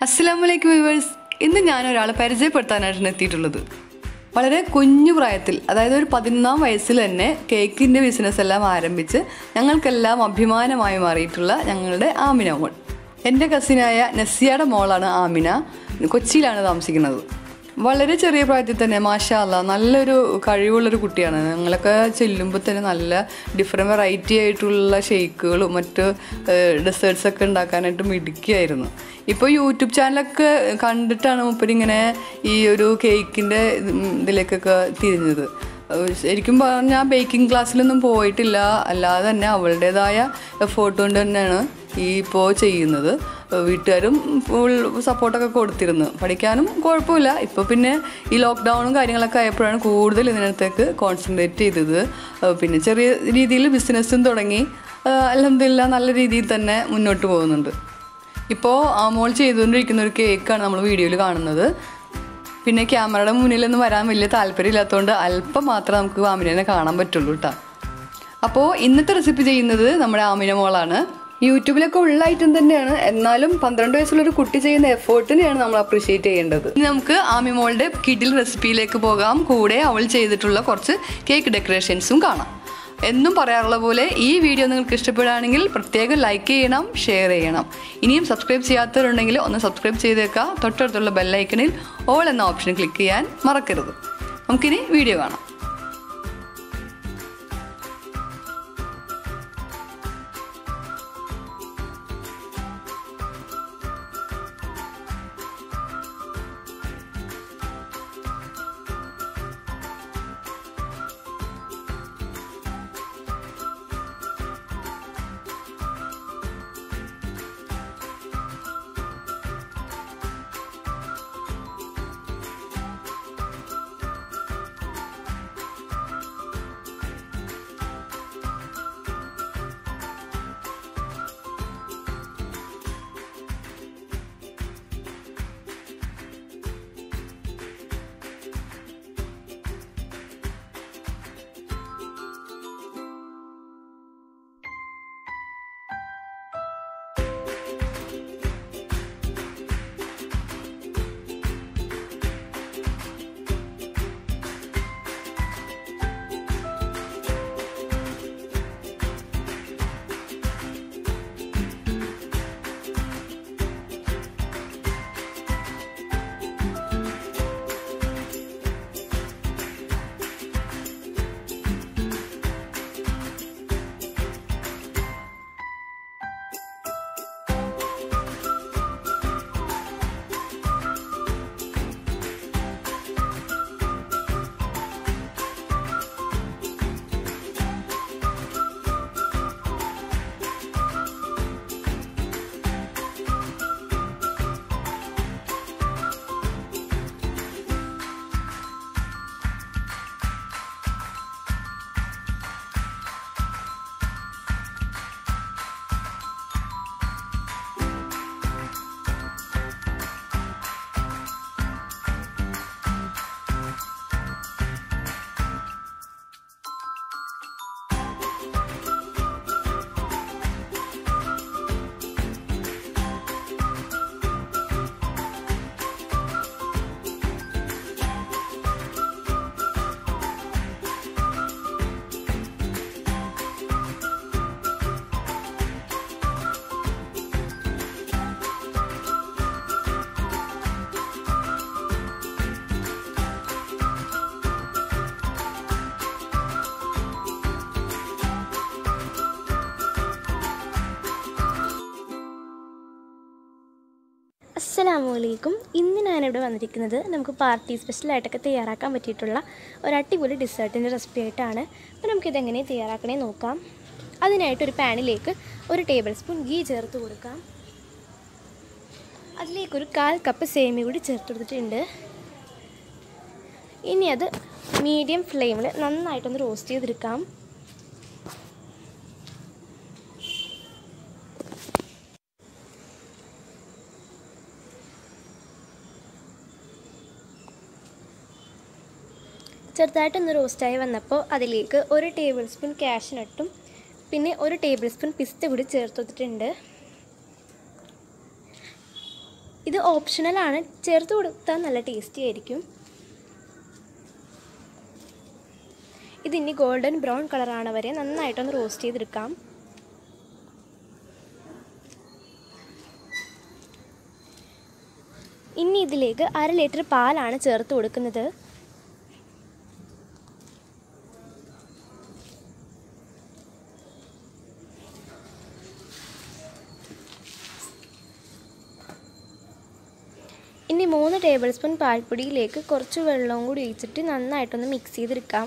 അസ്സലാമലൈക്കും വ്യൂവേഴ്സ് ഇന്ന് ഞാൻ ഒരാളെ പരിചയപ്പെടുത്താനായിട്ടാണ് എത്തിയിട്ടുള്ളത് വളരെ കുഞ്ഞു പ്രായത്തിൽ അതായത് ഒരു പതിനൊന്നാം വയസ്സിൽ തന്നെ കേക്കിൻ്റെ ബിസിനസ് എല്ലാം ആരംഭിച്ച് ഞങ്ങൾക്കെല്ലാം അഭിമാനമായി മാറിയിട്ടുള്ള ഞങ്ങളുടെ ആമിന മോൾ എൻ്റെ കസിനായ നസിയയുടെ മോളാണ് ആമിന കൊച്ചിയിലാണ് താമസിക്കുന്നത് വളരെ ചെറിയ പ്രായത്തിൽ തന്നെ മാഷാ അല്ല നല്ലൊരു കഴിവുള്ളൊരു കുട്ടിയാണ് ഞങ്ങളൊക്കെ ചെല്ലുമ്പോൾ തന്നെ നല്ല ഡിഫറെൻറ്റ് വെറൈറ്റി ആയിട്ടുള്ള ഷേക്കുകളും മറ്റ് ഡെസേർട്സ് ഒക്കെ ഉണ്ടാക്കാനായിട്ട് മിടുക്കിയായിരുന്നു ഇപ്പോൾ യൂട്യൂബ് ചാനലൊക്കെ കണ്ടിട്ടാണ് മൂപ്പരിങ്ങനെ ഈ ഒരു കേക്കിൻ്റെ ഇതിലേക്കൊക്കെ തിരിഞ്ഞത് ശരിക്കും പറഞ്ഞാൽ ബേക്കിംഗ് ക്ലാസ്സിലൊന്നും പോയിട്ടില്ല അല്ലാതെ തന്നെ അവളുടേതായ എഫേർട്ട് കൊണ്ട് തന്നെയാണ് ഈ ഇപ്പോൾ ചെയ്യുന്നത് വീട്ടുകാരും ഫുൾ സപ്പോർട്ടൊക്കെ കൊടുത്തിരുന്നു പഠിക്കാനും കുഴപ്പമില്ല ഇപ്പോൾ പിന്നെ ഈ ലോക്ക്ഡൗണും കാര്യങ്ങളൊക്കെ ആയപ്പോഴാണ് കൂടുതൽ ഇതിനകത്തേക്ക് കോൺസെൻട്രേറ്റ് ചെയ്തത് പിന്നെ ചെറിയ രീതിയിൽ ബിസിനസ്സും തുടങ്ങി അലഹമില്ല നല്ല രീതിയിൽ തന്നെ മുന്നോട്ട് പോകുന്നുണ്ട് ഇപ്പോൾ മോൾ ചെയ്തുകൊണ്ടിരിക്കുന്ന ഒരു കേക്കാണ് നമ്മൾ വീഡിയോയിൽ കാണുന്നത് പിന്നെ ക്യാമറയുടെ മുന്നിലൊന്നും വരാൻ വലിയ താല്പര്യമില്ലാത്തതുകൊണ്ട് അല്പം മാത്രമേ നമുക്ക് ആമിനെ കാണാൻ പറ്റുള്ളൂ കേട്ടോ അപ്പോൾ ഇന്നത്തെ റെസിപ്പി ചെയ്യുന്നത് നമ്മുടെ ആമിന മോളാണ് യൂട്യൂബിലൊക്കെ ഉള്ള ഐറ്റം തന്നെയാണ് എന്നാലും പന്ത്രണ്ട് വയസ്സുള്ള ഒരു കുട്ടി ചെയ്യുന്ന എഫേർട്ടിനെയാണ് നമ്മൾ അപ്രീഷിയേറ്റ് ചെയ്യേണ്ടത് ഇനി നമുക്ക് ആമി മോളുടെ കിഡിൽ റെസിപ്പിയിലേക്ക് പോകാം കൂടെ അവൾ ചെയ്തിട്ടുള്ള കുറച്ച് കേക്ക് ഡെക്കറേഷൻസും കാണാം എന്നും പറയാറുള്ള പോലെ ഈ വീഡിയോ നിങ്ങൾക്ക് ഇഷ്ടപ്പെടുകയാണെങ്കിൽ പ്രത്യേകം ലൈക്ക് ചെയ്യണം ഷെയർ ചെയ്യണം ഇനിയും സബ്സ്ക്രൈബ് ചെയ്യാത്തവരുണ്ടെങ്കിൽ ഒന്ന് സബ്സ്ക്രൈബ് ചെയ്തേക്കുക തൊട്ടടുത്തുള്ള ബെല്ലൈക്കണിൽ ഓൾ എന്ന ഓപ്ഷൻ ക്ലിക്ക് ചെയ്യാൻ മറക്കരുത് നമുക്കിനി വീഡിയോ കാണാം അസ്സലാമലൈക്കും ഇന്ന് ഞാനിവിടെ വന്നിരിക്കുന്നത് നമുക്ക് പാർട്ടി സ്പെഷ്യലായിട്ടൊക്കെ തയ്യാറാക്കാൻ പറ്റിയിട്ടുള്ള ഒരു അടിപൊളി ഡിസേർട്ടിൻ്റെ റെസിപ്പി ആയിട്ടാണ് അപ്പോൾ നമുക്കിതെങ്ങനെ തയ്യാറാക്കണേ നോക്കാം അതിനായിട്ട് ഒരു പാനിലേക്ക് ഒരു ടേബിൾ സ്പൂൺ ഗീ ചേർത്ത് കൊടുക്കാം അതിലേക്കൊരു കാൽ കപ്പ് സേമി കൂടി ചേർത്ത് കൊടുത്തിട്ടുണ്ട് ഇനി അത് മീഡിയം ഫ്ലെയിമിൽ നന്നായിട്ടൊന്ന് റോസ്റ്റ് ചെയ്തെടുക്കാം ചെറുതായിട്ടൊന്ന് റോസ്റ്റായി വന്നപ്പോൾ അതിലേക്ക് ഒരു ടേബിൾ സ്പൂൺ കാഷ്നട്ടും പിന്നെ ഒരു ടേബിൾ സ്പൂൺ പിസ്ത കൂടി ചേർത്ത് കൊടുത്തിട്ടുണ്ട് ഇത് ഓപ്ഷണലാണ് ചേർത്ത് കൊടുത്താൽ നല്ല ടേസ്റ്റി ആയിരിക്കും ഇതിനി ഗോൾഡൻ ബ്രൗൺ കളറാണ് വരെ നന്നായിട്ടൊന്ന് റോസ്റ്റ് ചെയ്തെടുക്കാം ഇനി ഇതിലേക്ക് അര ലിറ്റർ പാലാണ് ചേർത്ത് കൊടുക്കുന്നത് ഇനി മൂന്ന് ടേബിൾ സ്പൂൺ പാൽപ്പൊടിയിലേക്ക് കുറച്ച് വെള്ളവും കൂടി ഒഴിച്ചിട്ട് നന്നായിട്ടൊന്ന് മിക്സ് ചെയ്തെടുക്കാം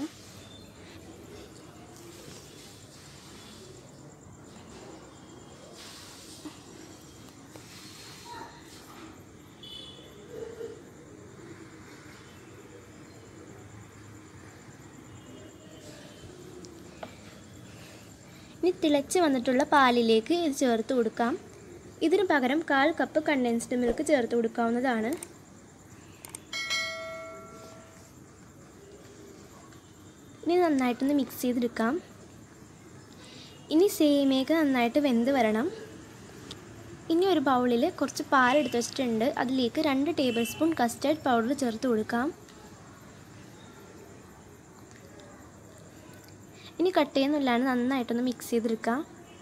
ഇനി തിളച്ച് വന്നിട്ടുള്ള പാലിലേക്ക് ഇത് ചേർത്ത് കൊടുക്കാം ഇതിന് പകരം കാൽ കപ്പ് കണ്ടൻസ്ഡ് മിൽക്ക് ചേർത്ത് കൊടുക്കാവുന്നതാണ് ഇനി നന്നായിട്ടൊന്ന് മിക്സ് ചെയ്തെടുക്കാം ഇനി സേമിയൊക്കെ നന്നായിട്ട് വെന്ത് വരണം ഇനി ഒരു ബൗളിൽ കുറച്ച് പാലെടുത്ത് വെച്ചിട്ടുണ്ട് അതിലേക്ക് രണ്ട് ടേബിൾ സ്പൂൺ കസ്റ്റേർഡ് പൗഡർ ചേർത്ത് കൊടുക്കാം ഇനി കട്ട് ചെയ്യുന്നില്ലാണ്ട് നന്നായിട്ടൊന്ന് മിക്സ് ചെയ്തെടുക്കാം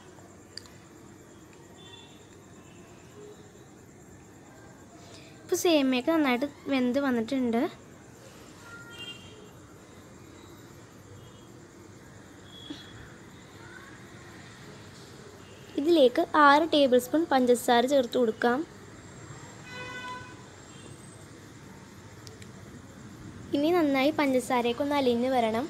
ഇപ്പോൾ സേമിയൊക്കെ നന്നായിട്ട് വെന്ത് വന്നിട്ടുണ്ട് ഇതിലേക്ക് ആറ് ടേബിൾ സ്പൂൺ പഞ്ചസാര ചേർത്ത് കൊടുക്കാം ഇനി നന്നായി പഞ്ചസാരയൊക്കെ ഒന്ന് അലിഞ്ഞ് വരണം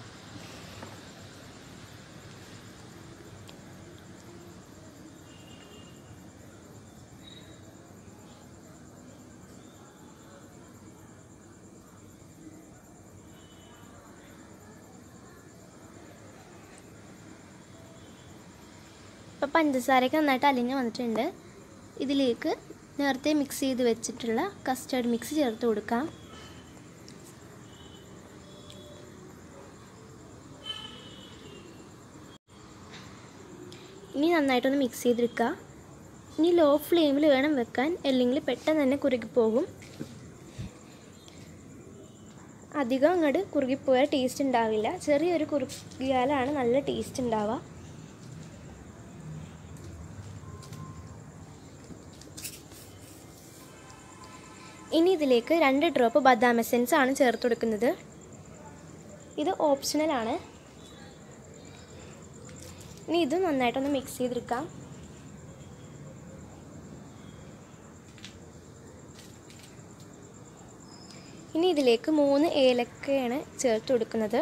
ഇപ്പോൾ പഞ്ചസാരയൊക്കെ നന്നായിട്ട് അലിഞ്ഞ് വന്നിട്ടുണ്ട് ഇതിലേക്ക് നേരത്തെ മിക്സ് ചെയ്ത് വെച്ചിട്ടുള്ള കസ്റ്റേർഡ് മിക്സ് ചേർത്ത് കൊടുക്കാം ഇനി നന്നായിട്ടൊന്ന് മിക്സ് ചെയ്തെടുക്കുക ഇനി ലോ ഫ്ലെയിമിൽ വേണം വെക്കാൻ അല്ലെങ്കിൽ പെട്ടെന്ന് തന്നെ കുറുകിപ്പോകും അധികം അങ്ങോട്ട് കുറുകിപ്പോയാൽ ടേസ്റ്റ് ഉണ്ടാവില്ല ചെറിയൊരു കുറുകിയാലാണ് നല്ല ടേസ്റ്റ് ഉണ്ടാവുക ഇനി ഇതിലേക്ക് രണ്ട് ഡ്രോപ്പ് ബദാം എസെൻസ് ആണ് ചേർത്ത് കൊടുക്കുന്നത് ഇത് ഓപ്ഷണലാണ് ഇനി ഇത് നന്നായിട്ടൊന്ന് മിക്സ് ചെയ്തെടുക്കാം ഇനി ഇതിലേക്ക് മൂന്ന് ഏലക്കയാണ് ചേർത്ത് കൊടുക്കുന്നത്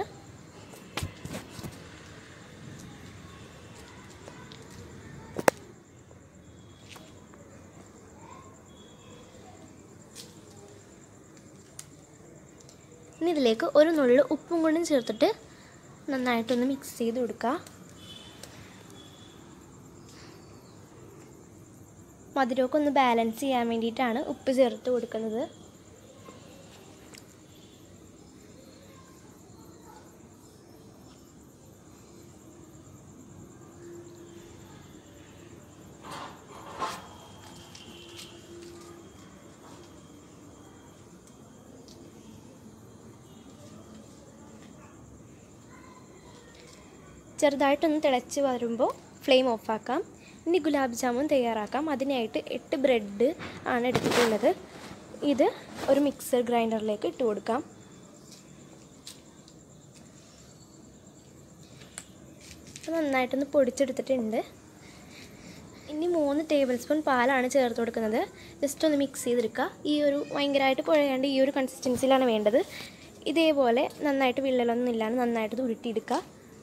ഇനി ഇതിലേക്ക് ഒരു നുള്ളു ഉപ്പും കൊണ്ടും ചേർത്തിട്ട് നന്നായിട്ടൊന്ന് മിക്സ് ചെയ്ത് കൊടുക്കുക മധുരമൊക്കെ ഒന്ന് ബാലൻസ് ചെയ്യാൻ വേണ്ടിയിട്ടാണ് ഉപ്പ് ചേർത്ത് കൊടുക്കുന്നത് ചെറുതായിട്ടൊന്ന് തിളച്ച് വരുമ്പോൾ ഫ്ലെയിം ഓഫാക്കാം ഇനി ഗുലാബ് ജാമുൻ തയ്യാറാക്കാം അതിനായിട്ട് എട്ട് ബ്രെഡ് ആണ് എടുത്തിട്ടുള്ളത് ഇത് ഒരു മിക്സർ ഗ്രൈൻഡറിലേക്ക് ഇട്ട് കൊടുക്കാം നന്നായിട്ടൊന്ന് പൊടിച്ചെടുത്തിട്ടുണ്ട് ഇനി മൂന്ന് ടേബിൾ സ്പൂൺ പാലാണ് ചേർത്ത് കൊടുക്കുന്നത് ജസ്റ്റ് ഒന്ന് മിക്സ് ചെയ്തെടുക്കുക ഈ ഒരു ഭയങ്കരമായിട്ട് കുഴയാണ്ട് ഈ ഒരു കൺസിസ്റ്റൻസിയിലാണ് വേണ്ടത് ഇതേപോലെ നന്നായിട്ട് വിള്ളലൊന്നും ഇല്ലാണ്ട് നന്നായിട്ട് ഉരുട്ടിയെടുക്കുക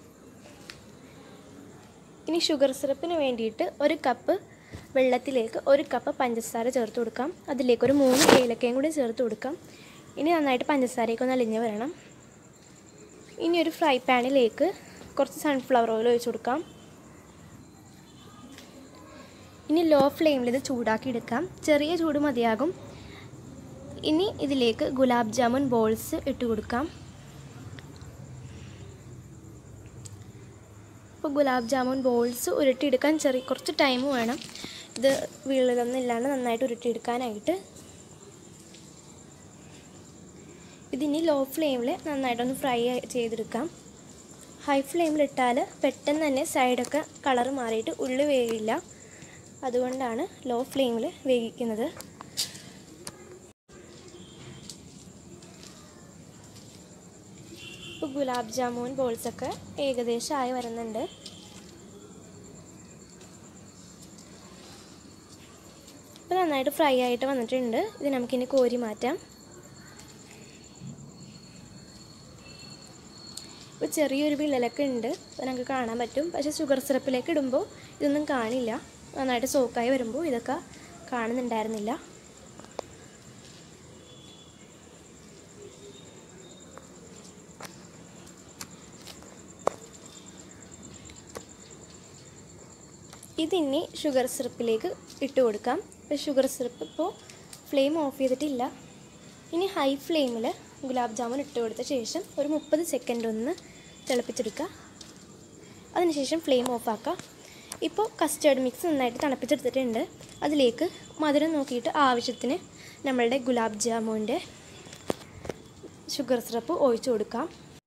ഇനി ഷുഗർ സിറപ്പിന് വേണ്ടിയിട്ട് ഒരു കപ്പ് വെള്ളത്തിലേക്ക് ഒരു കപ്പ് പഞ്ചസാര ചേർത്ത് കൊടുക്കാം അതിലേക്ക് ഒരു മൂന്ന് ഏലക്കയും കൂടി ചേർത്ത് കൊടുക്കാം ഇനി നന്നായിട്ട് പഞ്ചസാരയൊക്കെ ഒന്ന് അലിഞ്ഞ് വരണം ഇനി ഒരു ഫ്രൈ പാനിലേക്ക് കുറച്ച് സൺഫ്ലവർ ഓയിൽ ഒഴിച്ച് കൊടുക്കാം ഇനി ലോ ഫ്ലെയിമിൽ ഇത് ചൂടാക്കി എടുക്കാം ചെറിയ ചൂട് മതിയാകും ഇനി ഇതിലേക്ക് ഗുലാബ് ജാമുൻ ബോൾസ് ഇട്ട് കൊടുക്കാം ഇപ്പോൾ ഗുലാബ് ജാമുൻ ബോൾസ് ഉരുട്ടിയെടുക്കാൻ ചെറിയ കുറച്ച് ടൈം വേണം ഇത് വീഴുകളൊന്നും ഇല്ലാണ്ട് നന്നായിട്ട് ഉരുട്ടിയെടുക്കാനായിട്ട് ഇതിനി ലോ ഫ്ലെയിമിൽ നന്നായിട്ടൊന്ന് ഫ്രൈ ചെയ്തെടുക്കാം ഹൈ ഫ്ലെയിമിലിട്ടാൽ പെട്ടെന്ന് തന്നെ സൈഡൊക്കെ കളർ മാറിയിട്ട് ഉള്ളി വേവില്ല അതുകൊണ്ടാണ് ലോ ഫ്ലെയിമിൽ വേവിക്കുന്നത് ഇപ്പോൾ ഗുലാബ് ജാമുൻ ബോൾസൊക്കെ ഏകദേശം ആയി വരുന്നുണ്ട് ഇപ്പോൾ നന്നായിട്ട് ഫ്രൈ ആയിട്ട് വന്നിട്ടുണ്ട് ഇത് നമുക്കിനി കോരി മാറ്റാം ഇപ്പോൾ ചെറിയൊരു വിള്ളലൊക്കെ ഉണ്ട് അത് നമുക്ക് കാണാൻ പറ്റും പക്ഷേ ഷുഗർ സിറപ്പിലേക്ക് ഇടുമ്പോൾ ഇതൊന്നും കാണില്ല നന്നായിട്ട് സോക്കായി വരുമ്പോൾ ഇതൊക്കെ കാണുന്നുണ്ടായിരുന്നില്ല ഇതിനി ഷുഗർ സിറപ്പിലേക്ക് ഇട്ട് കൊടുക്കാം ഇപ്പോൾ ഷുഗർ സിറപ്പ് ഇപ്പോൾ ഫ്ലെയിം ഓഫ് ചെയ്തിട്ടില്ല ഇനി ഹൈ ഫ്ലെയിമിൽ ഗുലാബ് ജാമുൻ ഇട്ട് കൊടുത്ത ശേഷം ഒരു മുപ്പത് സെക്കൻഡ് ഒന്ന് തിളപ്പിച്ചെടുക്കുക അതിനുശേഷം ഫ്ലെയിം ഓഫാക്കുക ഇപ്പോൾ കസ്റ്റേർഡ് മിക്സ് നന്നായിട്ട് തണുപ്പിച്ചെടുത്തിട്ടുണ്ട് അതിലേക്ക് മധുരം നോക്കിയിട്ട് ആവശ്യത്തിന് നമ്മളുടെ ഗുലാബ് ജാമുൻ്റെ ഷുഗർ സിറപ്പ് ഒഴിച്ചു കൊടുക്കാം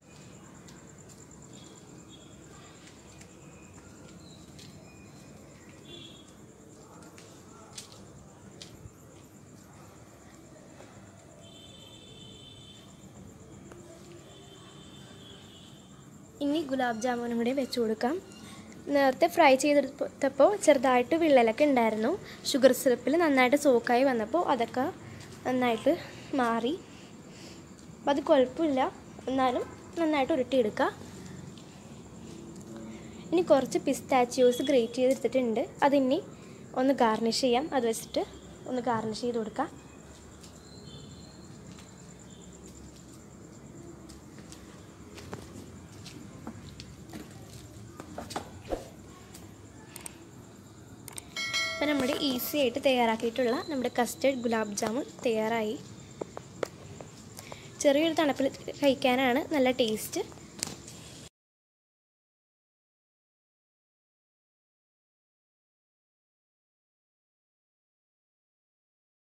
ഇനി ഗുലാബ് ജാമുനും കൂടി വെച്ച് കൊടുക്കാം നേരത്തെ ഫ്രൈ ചെയ്തെടുത്തപ്പോൾ ചെറുതായിട്ട് വിള്ളലൊക്കെ ഉണ്ടായിരുന്നു ഷുഗർ സിറപ്പിൽ നന്നായിട്ട് സോക്കായി വന്നപ്പോൾ അതൊക്കെ നന്നായിട്ട് മാറി അപ്പം അത് കുഴപ്പമില്ല എന്നാലും നന്നായിട്ട് ഉരുട്ടിയെടുക്കുക ഇനി കുറച്ച് പിസ്താച്ചിയോസ് ഗ്രേറ്റ് ചെയ്തെടുത്തിട്ടുണ്ട് അതിനി ഒന്ന് ഗാർണിഷ് ചെയ്യാം അത് വെച്ചിട്ട് ഒന്ന് ഗാർണിഷ് ചെയ്ത് കൊടുക്കാം അപ്പോൾ നമ്മുടെ ഈസി ആയിട്ട് തയ്യാറാക്കിയിട്ടുള്ള നമ്മുടെ കസ്റ്റേർഡ് ഗുലാബ് ജാമുൻ തയ്യാറായി ചെറിയൊരു തണുപ്പിൽ കഴിക്കാനാണ് നല്ല ടേസ്റ്റ്